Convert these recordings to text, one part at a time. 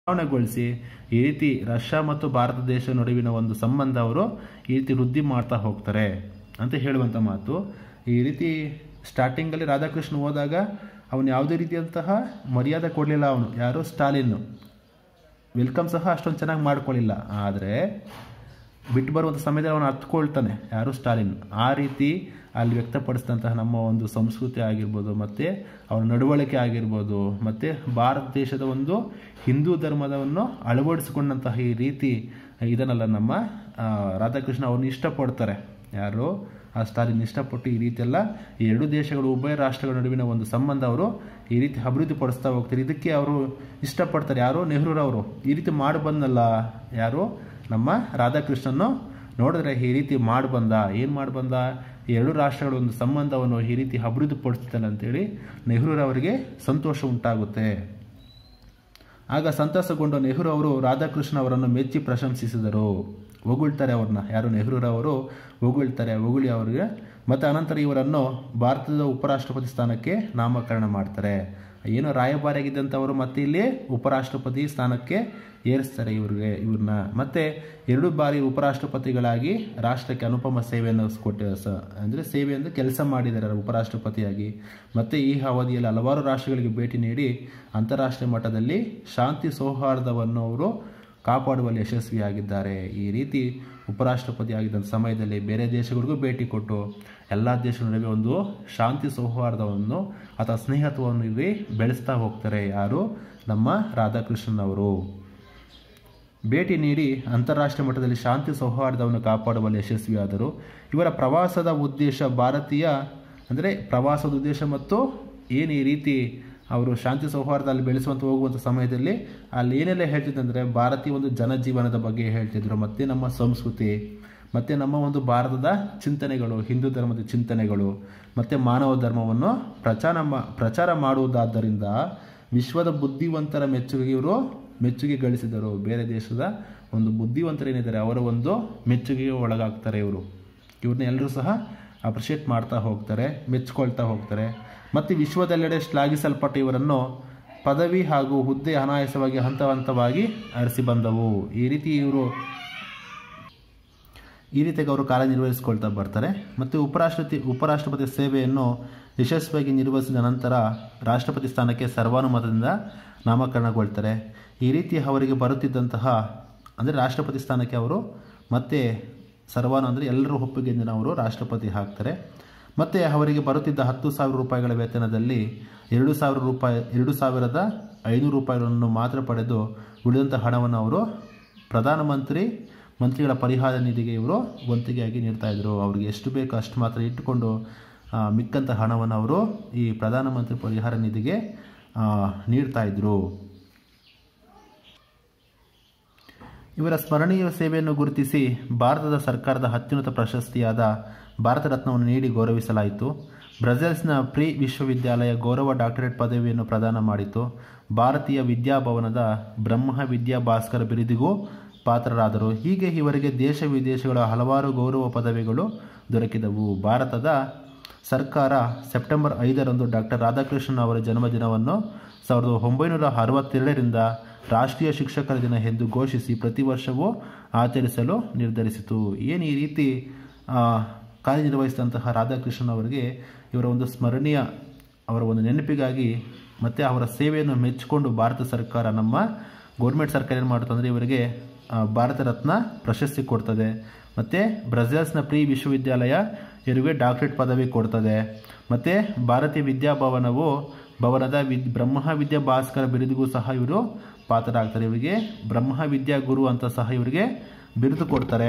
ಬದಲಾವಣೆಗೊಳಿಸಿ ಈ ರೀತಿ ರಷ್ಯಾ ಮತ್ತು ಭಾರತ ದೇಶ ನಡುವಿನ ಒಂದು ಸಂಬಂಧ ಅವರು ಈ ರೀತಿ ವೃದ್ಧಿ ಮಾಡ್ತಾ ಹೋಗ್ತಾರೆ ಅಂತ ಹೇಳುವಂಥ ಮಾತು ಈ ರೀತಿ ಸ್ಟಾರ್ಟಿಂಗಲ್ಲಿ ರಾಧಾಕೃಷ್ಣ ಹೋದಾಗ ಅವನು ಯಾವುದೇ ರೀತಿಯಂತಹ ಮರ್ಯಾದೆ ಕೊಡಲಿಲ್ಲ ಅವನು ಯಾರು ಸ್ಟಾಲಿನ್ ವೆಲ್ಕಮ್ ಸಹ ಅಷ್ಟೊಂದು ಚೆನ್ನಾಗಿ ಮಾಡ್ಕೊಳ್ಳಿಲ್ಲ ಆದರೆ ಬಿಟ್ಟು ಬರುವಂಥ ಸಮಯದಲ್ಲಿ ಅವನು ಅರ್ಥಕೊಳ್ತಾನೆ ಯಾರು ಸ್ಟಾಲಿನ್ ಆ ರೀತಿ ಅಲ್ಲಿ ವ್ಯಕ್ತಪಡಿಸಿದಂತಹ ನಮ್ಮ ಒಂದು ಸಂಸ್ಕೃತಿ ಆಗಿರ್ಬೋದು ಮತ್ತು ಅವರ ನಡವಳಿಕೆ ಆಗಿರ್ಬೋದು ಮತ್ತು ಭಾರತ ದೇಶದ ಒಂದು ಹಿಂದೂ ಧರ್ಮದವನ್ನು ಅಳವಡಿಸಿಕೊಂಡಂತಹ ಈ ರೀತಿ ಇದನ್ನೆಲ್ಲ ನಮ್ಮ ಆ, ರಾಧಾಕೃಷ್ಣ ಅವ್ರನ್ನ ಇಷ್ಟಪಡ್ತಾರೆ ಯಾರು ಆ ಸ್ಟಾಲಿನ್ ಇಷ್ಟಪಟ್ಟು ಈ ರೀತಿ ಎಲ್ಲ ಈ ಎರಡು ದೇಶಗಳು ಉಭಯ ರಾಷ್ಟ್ರಗಳ ನಡುವಿನ ಒಂದು ಸಂಬಂಧ ಅವರು ಈ ರೀತಿ ಅಭಿವೃದ್ಧಿ ಪಡಿಸ್ತಾ ಹೋಗ್ತಾರೆ ಇದಕ್ಕೆ ಅವರು ಇಷ್ಟಪಡ್ತಾರೆ ಯಾರು ನೆಹರೂರವರು ಈ ರೀತಿ ಮಾಡಿ ಬಂದಲ್ಲ ಯಾರು ನಮ್ಮ ರಾಧಾಕೃಷ್ಣನ್ನು ನೋಡಿದ್ರೆ ಈ ರೀತಿ ಮಾಡಿ ಬಂದ ಏನು ಮಾಡಿ ಬಂದ ಈ ಎರಡು ರಾಷ್ಟ್ರಗಳ ಒಂದು ಸಂಬಂಧವನ್ನು ಈ ರೀತಿ ಅಭಿವೃದ್ಧಿ ಪಡಿಸ್ತಾನೆ ಅಂತೇಳಿ ನೆಹರೂರವರಿಗೆ ಸಂತೋಷ ಉಂಟಾಗುತ್ತೆ ಆಗ ಸಂತಸಗೊಂಡ ನೆಹರು ಅವರು ರಾಧಾಕೃಷ್ಣ ಅವರನ್ನು ಮೆಚ್ಚಿ ಪ್ರಶಂಸಿಸಿದರು ಹೊಗಳ್ತಾರೆ ಅವ್ರನ್ನ ಯಾರು ನೆಹರೂರವರು ಹೊಗಳ್ತಾರೆ ಹೊಗಳಿ ಅವರಿಗೆ ಮತ್ತು ಅನಂತರ ಇವರನ್ನು ಭಾರತದ ಉಪರಾಷ್ಟ್ರಪತಿ ಸ್ಥಾನಕ್ಕೆ ನಾಮಕರಣ ಮಾಡ್ತಾರೆ ಏನೋ ರಾಯಭಾರಿಯಾಗಿದ್ದಂಥವರು ಮತ್ತೆ ಇಲ್ಲಿ ಉಪರಾಷ್ಟ್ರಪತಿ ಸ್ಥಾನಕ್ಕೆ ಏರಿಸ್ತಾರೆ ಇವ್ರಿಗೆ ಇವ್ರನ್ನ ಮತ್ತೆ ಎರಡು ಬಾರಿ ಉಪರಾಷ್ಟ್ರಪತಿಗಳಾಗಿ ರಾಷ್ಟ್ರಕ್ಕೆ ಅನುಪಮ ಸೇವೆಯನ್ನು ಕೊಟ್ಟ ಸ ಅಂದರೆ ಸೇವೆಯನ್ನು ಕೆಲಸ ಮಾಡಿದ್ದಾರೆ ಉಪರಾಷ್ಟ್ರಪತಿಯಾಗಿ ಮತ್ತು ಈ ಅವಧಿಯಲ್ಲಿ ಹಲವಾರು ರಾಷ್ಟ್ರಗಳಿಗೆ ಭೇಟಿ ನೀಡಿ ಅಂತಾರಾಷ್ಟ್ರೀಯ ಮಟ್ಟದಲ್ಲಿ ಶಾಂತಿ ಸೌಹಾರ್ದವನ್ನು ಅವರು ಕಾಪಾಡುವಲ್ಲಿ ಯಶಸ್ವಿಯಾಗಿದ್ದಾರೆ ಈ ರೀತಿ ಉಪರಾಷ್ಟ್ರಪತಿ ಆಗಿದ್ದ ಸಮಯದಲ್ಲಿ ಬೇರೆ ದೇಶಗಳಿಗೂ ಭೇಟಿ ಕೊಟ್ಟು ಎಲ್ಲ ದೇಶಗಳ ನಡುವೆ ಒಂದು ಶಾಂತಿ ಸೌಹಾರ್ದವನ್ನು ಅಥವಾ ಸ್ನೇಹತ್ವವನ್ನು ಇಲ್ಲಿ ಬೆಳೆಸ್ತಾ ಹೋಗ್ತಾರೆ ಯಾರು ನಮ್ಮ ರಾಧಾಕೃಷ್ಣನ್ ಅವರು ಭೇಟಿ ನೀಡಿ ಅಂತಾರಾಷ್ಟ್ರೀಯ ಮಟ್ಟದಲ್ಲಿ ಶಾಂತಿ ಸೌಹಾರ್ದವನ್ನು ಕಾಪಾಡುವಲ್ಲಿ ಯಶಸ್ವಿಯಾದರು ಇವರ ಪ್ರವಾಸದ ಉದ್ದೇಶ ಭಾರತೀಯ ಅಂದರೆ ಪ್ರವಾಸದ ಉದ್ದೇಶ ಮತ್ತು ಏನು ಈ ರೀತಿ ಅವರು ಶಾಂತಿ ಸೌಹಾರ್ದ ಅಲ್ಲಿ ಬೆಳೆಸುವಂತ ಹೋಗುವಂಥ ಸಮಯದಲ್ಲಿ ಅಲ್ಲಿ ಏನೆಲ್ಲ ಹೇಳ್ತಿದ್ದಂದರೆ ಭಾರತೀಯ ಒಂದು ಜನಜೀವನದ ಬಗ್ಗೆ ಹೇಳ್ತಿದ್ರು ಮತ್ತು ನಮ್ಮ ಸಂಸ್ಕೃತಿ ಮತ್ತು ನಮ್ಮ ಒಂದು ಭಾರತದ ಚಿಂತನೆಗಳು ಹಿಂದೂ ಧರ್ಮದ ಚಿಂತನೆಗಳು ಮತ್ತು ಮಾನವ ಧರ್ಮವನ್ನು ಪ್ರಚಾರ ಮಾ ಪ್ರಚಾರ ಮಾಡುವುದಾದ್ದರಿಂದ ವಿಶ್ವದ ಬುದ್ಧಿವಂತರ ಮೆಚ್ಚುಗೆ ಇವರು ಮೆಚ್ಚುಗೆ ಗಳಿಸಿದರು ಬೇರೆ ದೇಶದ ಒಂದು ಬುದ್ಧಿವಂತರೇನಿದ್ದಾರೆ ಅವರ ಒಂದು ಮೆಚ್ಚುಗೆಗೆ ಒಳಗಾಗ್ತಾರೆ ಇವರು ಇವ್ರನ್ನ ಎಲ್ಲರೂ ಸಹ ಅಪ್ರಿಷಿಯೇಟ್ ಮಾಡ್ತಾ ಹೋಗ್ತಾರೆ ಮೆಚ್ಕೊಳ್ತಾ ಹೋಗ್ತಾರೆ ಮತ್ತು ವಿಶ್ವದೆಲ್ಲೆಡೆ ಶ್ಲಾಘಿಸಲ್ಪಟ್ಟ ಇವರನ್ನು ಪದವಿ ಹಾಗೂ ಹುದ್ದೆ ಅನಾಯಾಸವಾಗಿ ಹಂತ ಹಂತವಾಗಿ ಅರಸಿ ಬಂದವು ಈ ರೀತಿ ಇವರು ಈ ರೀತಿಯಾಗಿ ಅವರು ಕಾರ್ಯನಿರ್ವಹಿಸ್ಕೊಳ್ತಾ ಬರ್ತಾರೆ ಮತ್ತು ಉಪರಾಷ್ಟ್ರಪತಿ ಉಪರಾಷ್ಟ್ರಪತಿ ಸೇವೆಯನ್ನು ಯಶಸ್ವಿಯಾಗಿ ನಿರ್ವಹಿಸಿದ ನಂತರ ರಾಷ್ಟ್ರಪತಿ ಸ್ಥಾನಕ್ಕೆ ಸರ್ವಾನುಮತದಿಂದ ನಾಮಕರಣಗೊಳ್ತಾರೆ ಈ ರೀತಿ ಅವರಿಗೆ ಬರುತ್ತಿದ್ದಂತಹ ಅಂದರೆ ರಾಷ್ಟ್ರಪತಿ ಸ್ಥಾನಕ್ಕೆ ಅವರು ಮತ್ತೆ ಸರ್ವಾನು ಅಂದರೆ ಎಲ್ಲರೂ ಒಪ್ಪಿಗೆಯಿಂದ ಅವರು ರಾಷ್ಟ್ರಪತಿ ಹಾಕ್ತಾರೆ ಮತ್ತು ಅವರಿಗೆ ಬರುತ್ತಿದ್ದ ಹತ್ತು ಸಾವಿರ ರೂಪಾಯಿಗಳ ವೇತನದಲ್ಲಿ ಎರಡು ಸಾವಿರ ರೂಪಾಯಿ ಎರಡು ಸಾವಿರದ ಐನೂರು ರೂಪಾಯಿಗಳನ್ನು ಮಾತ್ರ ಪಡೆದು ಉಳಿದಂಥ ಹಣವನ್ನು ಅವರು ಪ್ರಧಾನಮಂತ್ರಿ ಮಂತ್ರಿಗಳ ಪರಿಹಾರ ನಿಧಿಗೆ ಇವರು ವಂತಿಗೆಯಾಗಿ ನೀಡ್ತಾ ಇದ್ರು ಅವ್ರಿಗೆ ಎಷ್ಟು ಬೇಕೋ ಅಷ್ಟು ಮಾತ್ರ ಇಟ್ಟುಕೊಂಡು ಆ, ಮಿಕ್ಕಂಥ ಹಣವನ್ನು ಅವರು ಈ ಪ್ರಧಾನಮಂತ್ರಿ ಪರಿಹಾರ ನಿಧಿಗೆ ಆ, ನೀಡ್ತಾ ಇದ್ರು ಇವರ ಸ್ಮರಣೀಯ ಸೇವೆಯನ್ನು ಗುರುತಿಸಿ ಭಾರತದ ಸರ್ಕಾರದ ಅತ್ಯುನ್ನತ ಪ್ರಶಸ್ತಿಯಾದ ಭಾರತ ರತ್ನವನ್ನು ನೀಡಿ ಗೌರವಿಸಲಾಯಿತು ಬ್ರಸೆಲ್ಸ್ನ ಪ್ರಿ ವಿಶ್ವವಿದ್ಯಾಲಯ ಗೌರವ ಡಾಕ್ಟರೇಟ್ ಪದವಿಯನ್ನು ಪ್ರದಾನ ಮಾಡಿತು ಭಾರತೀಯ ವಿದ್ಯಾಭವನದ ಬ್ರಹ್ಮ ವಿದ್ಯಾ ಭಾಸ್ಕರ ಬಿರುದಿಗೂ ಪಾತ್ರರಾದರು ಹೀಗೆ ಇವರಿಗೆ ದೇಶ ವಿದೇಶಗಳ ಹಲವಾರು ಗೌರವ ಪದವಿಗಳು ದೊರಕಿದವು ಭಾರತದ ಸರ್ಕಾರ ಸೆಪ್ಟೆಂಬರ್ ಐದರಂದು ಡಾಕ್ಟರ್ ರಾಧಾಕೃಷ್ಣನ್ ಅವರ ಜನ್ಮದಿನವನ್ನು ಸಾವಿರದ ಒಂಬೈನೂರ ಅರವತ್ತೆರಡರಿಂದ ರಾಷ್ಟ್ರೀಯ ಶಿಕ್ಷಕರ ದಿನ ಎಂದು ಘೋಷಿಸಿ ಪ್ರತಿ ವರ್ಷವೂ ಆಚರಿಸಲು ನಿರ್ಧರಿಸಿತು ಏನು ಈ ರೀತಿ ಆ, ಕಾರ್ಯನಿರ್ವಹಿಸಿದಂತಹ ರಾಧಾಕೃಷ್ಣನ್ ಅವರಿಗೆ ಇವರ ಒಂದು ಸ್ಮರಣೀಯ ಅವರ ಒಂದು ನೆನಪಿಗಾಗಿ ಮತ್ತು ಅವರ ಸೇವೆಯನ್ನು ಮೆಚ್ಚಿಕೊಂಡು ಭಾರತ ಸರ್ಕಾರ ನಮ್ಮ ಗೌರ್ಮೆಂಟ್ ಸರ್ಕಾರ ಏನು ಮಾಡುತ್ತೆ ಅಂದರೆ ಇವರಿಗೆ ಆ, ಭಾರತ ರತ್ನ ಪ್ರಶಸ್ತಿ ಕೊಡ್ತದೆ ಮತ್ತು ಬ್ರಸೆಲ್ಸ್ನ ಪ್ರೀ ವಿಶ್ವವಿದ್ಯಾಲಯ ಇವರಿಗೆ ಡಾಕ್ಟರೇಟ್ ಪದವಿ ಕೊಡ್ತದೆ ಮತ್ತು ಭಾರತೀಯ ವಿದ್ಯಾಭವನವು ಭವನದ ವಿದ್ ಬ್ರಹ್ಮ ವಿದ್ಯಾ ಭಾಸ್ಕರ ಬಿರುದಿಗೂ ಸಹ ಇವರು ಪಾತ್ರರಾಗ್ತಾರೆ ಇವರಿಗೆ ಬ್ರಹ್ಮ ವಿದ್ಯಾ ಗುರು ಅಂತ ಸಹ ಇವರಿಗೆ ಬಿರುದು ಕೊಡ್ತಾರೆ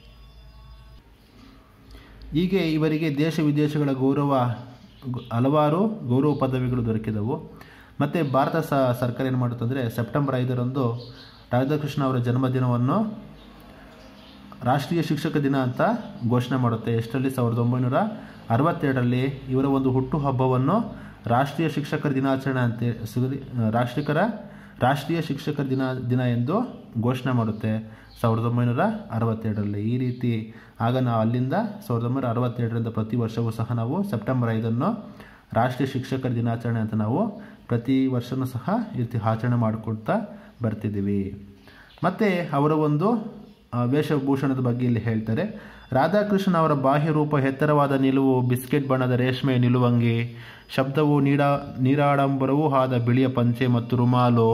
ಹೀಗೆ ಇವರಿಗೆ ದೇಶ ವಿದೇಶಗಳ ಗೌರವ ಗ- ಹಲವಾರು ಗೌರವ ಪದವಿಗಳು ದೊರಕಿದವು ಮತ್ತು ಭಾರತ ಸ ಸರ್ಕಾರ ಏನು ಮಾಡುತ್ತಂದರೆ ಸೆಪ್ಟೆಂಬರ್ ಐದರಂದು ರಾಧಾಕೃಷ್ಣ ಅವರ ಜನ್ಮದಿನವನ್ನು ರಾಷ್ಟ್ರೀಯ ಶಿಕ್ಷಕ ದಿನ ಅಂತ ಘೋಷಣೆ ಮಾಡುತ್ತೆ ಎಷ್ಟರಲ್ಲಿ ಸಾವಿರದ ಒಂಬೈನೂರ ಅರವತ್ತೆರಡರಲ್ಲಿ ಇವರ ಒಂದು ಹುಟ್ಟು ಹಬ್ಬವನ್ನು ರಾಷ್ಟ್ರೀಯ ಶಿಕ್ಷಕರ ದಿನಾಚರಣೆ ಅಂತ ಸಿಗಲಿ ರಾಷ್ಟ್ರೀಕರ ರಾಷ್ಟ್ರೀಯ ಶಿಕ್ಷಕರ ದಿನ ದಿನ ಎಂದು ಘೋಷಣೆ ಮಾಡುತ್ತೆ ಸಾವಿರದ ಒಂಬೈನೂರ ಅರವತ್ತೆರಡರಲ್ಲಿ ಈ ರೀತಿ ಆಗ ನಾವು ಅಲ್ಲಿಂದ ಸಾವಿರದ ಒಂಬೈನೂರ ಅರವತ್ತೆರಡರಿಂದ ಪ್ರತಿ ವರ್ಷವೂ ಸಹ ನಾವು ಸೆಪ್ಟೆಂಬರ್ ಐದನ್ನು ರಾಷ್ಟ್ರೀಯ ಶಿಕ್ಷಕರ ದಿನಾಚರಣೆ ಅಂತ ನಾವು ಪ್ರತಿ ವರ್ಷವೂ ಸಹ ಈ ರೀತಿ ಆಚರಣೆ ಮಾಡಿಕೊಡ್ತಾ ಬರ್ತಿದ್ದೀವಿ ಮತ್ತು ಅವರ ಒಂದು ಆ, ವೇಷಭೂಷಣದ ಬಗ್ಗೆ ಇಲ್ಲಿ ಹೇಳ್ತಾರೆ ರಾಧಾಕೃಷ್ಣ ಅವರ ಬಾಹ್ಯ ರೂಪ ಎತ್ತರವಾದ ನಿಲುವು ಬಿಸ್ಕೆಟ್ ಬಣ್ಣದ ರೇಷ್ಮೆ ನಿಲುವಂಗಿ ಶಬ್ದವು ನೀಡ ನೀರಾಡಂಬರವೂ ಆದ ಬಿಳಿಯ ಪಂಚೆ ಮತ್ತು ರುಮಾಲು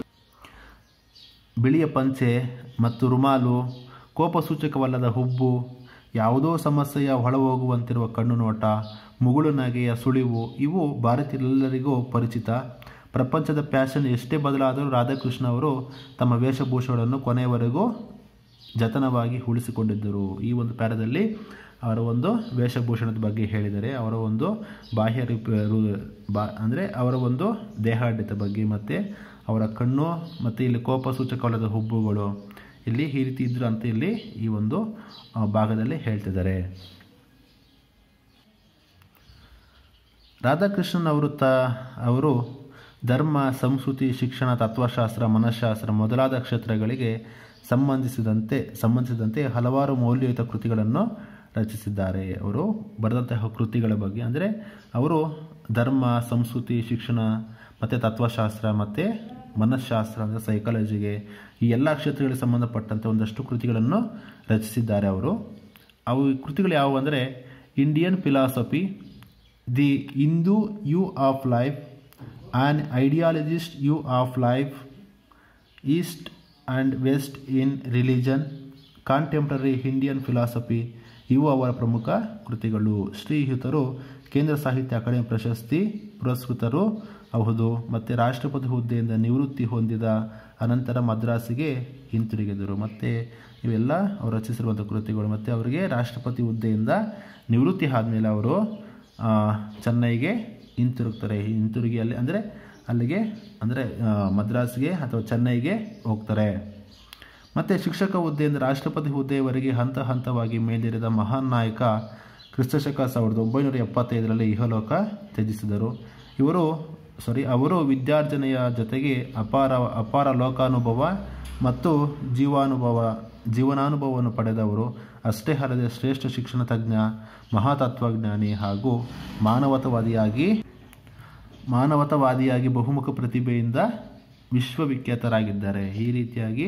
ಬಿಳಿಯ ಪಂಚೆ ಮತ್ತು ರುಮಾಲು ಕೋಪಸೂಚಕವಲ್ಲದ ಹುಬ್ಬು ಯಾವುದೋ ಸಮಸ್ಯೆಯ ಹೊಳಹೋಗುವಂತಿರುವ ಕಣ್ಣು ನೋಟ ಮುಗುಳು ನಗೆಯ ಸುಳಿವು ಇವು ಭಾರತೀಯರೆಲ್ಲರಿಗೂ ಪರಿಚಿತ ಪ್ರಪಂಚದ ಪ್ಯಾಷನ್ ಎಷ್ಟೇ ಬದಲಾದರೂ ರಾಧಾಕೃಷ್ಣ ಅವರು ತಮ್ಮ ವೇಷಭೂಷಣಗಳನ್ನು ಕೊನೆಯವರೆಗೂ ಜತನವಾಗಿ ಉಳಿಸಿಕೊಂಡಿದ್ದರು ಈ ಒಂದು ಪ್ಯಾರದಲ್ಲಿ ಅವರ ಒಂದು ವೇಷಭೂಷಣದ ಬಗ್ಗೆ ಹೇಳಿದರೆ ಅವರ ಒಂದು ಬಾಹ್ಯ ರೂಪ ರು- ಬಾ ಅಂದರೆ ಅವರ ಒಂದು ದೇಹಾಢ್ಯತೆ ಬಗ್ಗೆ ಮತ್ತು ಅವರ ಕಣ್ಣು ಮತ್ತು ಇಲ್ಲಿ ಕೋಪ ಸೂಚಕವಲ್ಲದ ಹುಬ್ಬುಗಳು ಇಲ್ಲಿ ಈ ರೀತಿ ಇದ್ರು ಅಂತ ಇಲ್ಲಿ ಈ ಒಂದು ಆ, ಭಾಗದಲ್ಲಿ ಹೇಳ್ತಿದ್ದಾರೆ ರಾಧಾಕೃಷ್ಣನ್ ಅವರು ತ ಅವರು ಧರ್ಮ ಸಂಸ್ಕೃತಿ ಶಿಕ್ಷಣ ತತ್ವಶಾಸ್ತ್ರ ಮನಃಶಾಸ್ತ್ರ ಮೊದಲಾದ ಕ್ಷೇತ್ರಗಳಿಗೆ ಸಂಬಂಧಿಸಿದಂತೆ ಸಂಬಂಧಿಸಿದಂತೆ ಹಲವಾರು ಮೌಲ್ಯಯುತ ಕೃತಿಗಳನ್ನು ರಚಿಸಿದ್ದಾರೆ ಅವರು ಬರೆದಂತಹ ಕೃತಿಗಳ ಬಗ್ಗೆ ಅಂದರೆ ಅವರು ಧರ್ಮ ಸಂಸ್ಕೃತಿ ಶಿಕ್ಷಣ ಮತ್ತು ತತ್ವಶಾಸ್ತ್ರ ಮತ್ತು ಮನಃಶಾಸ್ತ್ರ ಅಂದರೆ ಸೈಕಾಲಜಿಗೆ ಈ ಎಲ್ಲ ಕ್ಷೇತ್ರಗಳಿಗೆ ಸಂಬಂಧಪಟ್ಟಂತೆ ಒಂದಷ್ಟು ಕೃತಿಗಳನ್ನು ರಚಿಸಿದ್ದಾರೆ ಅವರು ಅವು ಕೃತಿಗಳು ಯಾವುವು ಅಂದರೆ Indian philosophy the Hindu view of life an ideologist view of life east and west in religion contemporary Indian philosophy ಇವು ಅವರ ಪ್ರಮುಖ ಕೃತಿಗಳು ಶ್ರೀಯುತರು ಕೇಂದ್ರ ಸಾಹಿತ್ಯ ಅಕಾಡೆಮಿ ಪ್ರಶಸ್ತಿ ಪುರಸ್ಕೃತರು ಹೌದು ಮತ್ತು ರಾಷ್ಟ್ರಪತಿ ಹುದ್ದೆಯಿಂದ ನಿವೃತ್ತಿ ಹೊಂದಿದ ಅನಂತರ ಮದ್ರಾಸಿಗೆ ಹಿಂತಿರುಗಿದರು ಮತ್ತು ಇವೆಲ್ಲ ಅವರು ರಚಿಸಿರುವಂಥ ಕೃತಿಗಳು ಮತ್ತು ಅವರಿಗೆ ರಾಷ್ಟ್ರಪತಿ ಹುದ್ದೆಯಿಂದ ನಿವೃತ್ತಿ ಆದಮೇಲೆ ಅವರು ಆ, ಚೆನ್ನೈಗೆ ಹಿಂತಿರುಗ್ತಾರೆ ಹಿಂತಿರುಗಿ ಅಲ್ಲಿ ಅಂದರೆ ಅಲ್ಲಿಗೆ ಅಂದರೆ ಆ, ಮದ್ರಾಸ್ಗೆ ಅಥವಾ ಚೆನ್ನೈಗೆ ಹೋಗ್ತಾರೆ ಮತ್ತು ಶಿಕ್ಷಕ ಹುದ್ದೆಯಿಂದ ರಾಷ್ಟ್ರಪತಿ ಹುದ್ದೆಯವರೆಗೆ ಹಂತ ಹಂತವಾಗಿ ಮೇಲೇರಿದ ಮಹಾನ್ ನಾಯಕ ಕ್ರಿಸ್ತಶಕ ಸಾವಿರದ ಒಂಬೈನೂರ ಎಪ್ಪತ್ತೈದರಲ್ಲಿ ಇಹಲೋಕ ತ್ಯಜಿಸಿದರು ಇವರು ಸಾರಿ ಅವರು ವಿದ್ಯಾರ್ಜನೆಯ ಜೊತೆಗೆ ಅಪಾರ ಅಪಾರ ಲೋಕಾನುಭವ ಮತ್ತು ಜೀವಾನುಭವ ಜೀವನಾನುಭವವನ್ನು ಪಡೆದವರು ಅಷ್ಟೇ ಅಲ್ಲದೆ ಶ್ರೇಷ್ಠ ಶಿಕ್ಷಣ ತಜ್ಞ ಮಹಾತತ್ವಜ್ಞಾನಿ ಹಾಗೂ ಮಾನವತವಾದಿಯಾಗಿ ಮಾನವತವಾದಿಯಾಗಿ ಬಹುಮುಖ ಪ್ರತಿಭೆಯಿಂದ ವಿಶ್ವವಿಖ್ಯಾತರಾಗಿದ್ದಾರೆ ಈ ರೀತಿಯಾಗಿ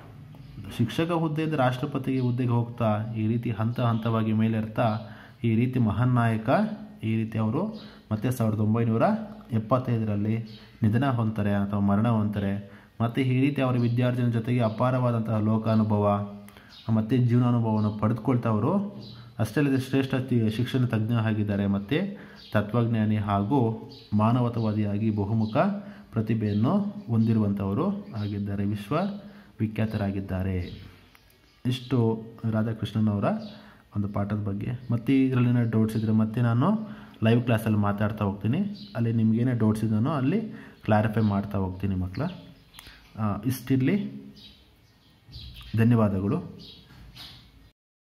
ಶಿಕ್ಷಕ ಹುದ್ದೆಯಿಂದ ರಾಷ್ಟ್ರಪತಿ ಹುದ್ದೆಗೆ ಹೋಗ್ತಾ ಈ ರೀತಿ ಹಂತ ಹಂತವಾಗಿ ಮೇಲೇರ್ತಾ ಈ ರೀತಿ ಮಹಾನ್ ನಾಯಕ ಈ ರೀತಿ ಅವರು ಮತ್ತೆ ಸಾವಿರದ ಒಂಬೈನೂರ ಎಪ್ಪತ್ತೈದರಲ್ಲಿ ನಿಧನ ಹೊಂತಾರೆ ಅಥವಾ ಮರಣ ಹೊಂತಾರೆ ಮತ್ತು ಈ ರೀತಿ ಅವರ ವಿದ್ಯಾರ್ಥಿನ ಜೊತೆಗೆ ಅಪಾರವಾದಂತಹ ಲೋಕಾನುಭವ ಮತ್ತು ಜೀವನಾನುಭವವನ್ನು ಪಡೆದುಕೊಳ್ತಾ ಅವರು ಅಷ್ಟೇ ಅಲ್ಲದೆ ಶ್ರೇಷ್ಠ ತಿ- ಶಿಕ್ಷಣ ತಜ್ಞ ಆಗಿದ್ದಾರೆ ಮತ್ತು ತತ್ವಜ್ಞಾನಿ ಹಾಗೂ ಮಾನವತವಾದಿಯಾಗಿ ಬಹುಮುಖ ಪ್ರತಿಭೆಯನ್ನು ಹೊಂದಿರುವಂಥವರು ಆಗಿದ್ದಾರೆ ವಿಶ್ವ ವಿಖ್ಯಾತರಾಗಿದ್ದಾರೆ ಇಷ್ಟು ರಾಧಾಕೃಷ್ಣನ್ ಅವರ ಒಂದು ಪಾಠದ ಬಗ್ಗೆ ಮತ್ತು ಇದರಲ್ಲಿನ ಡೌಟ್ಸ್ ಇದ್ದರೆ ಮತ್ತೆ ನಾನು ಲೈವ್ ಕ್ಲಾಸಲ್ಲಿ ಮಾತಾಡ್ತಾ ಹೋಗ್ತೀನಿ ಅಲ್ಲಿ ನಿಮಗೇನೇ ಡೌಟ್ಸ್ ಇದೆಯೋ ಅಲ್ಲಿ ಕ್ಲಾರಿಫೈ ಮಾಡ್ತಾ ಹೋಗ್ತೀನಿ ಮಕ್ಕಳ ಇಷ್ಟಿರಲಿ ಧನ್ಯವಾದಗಳು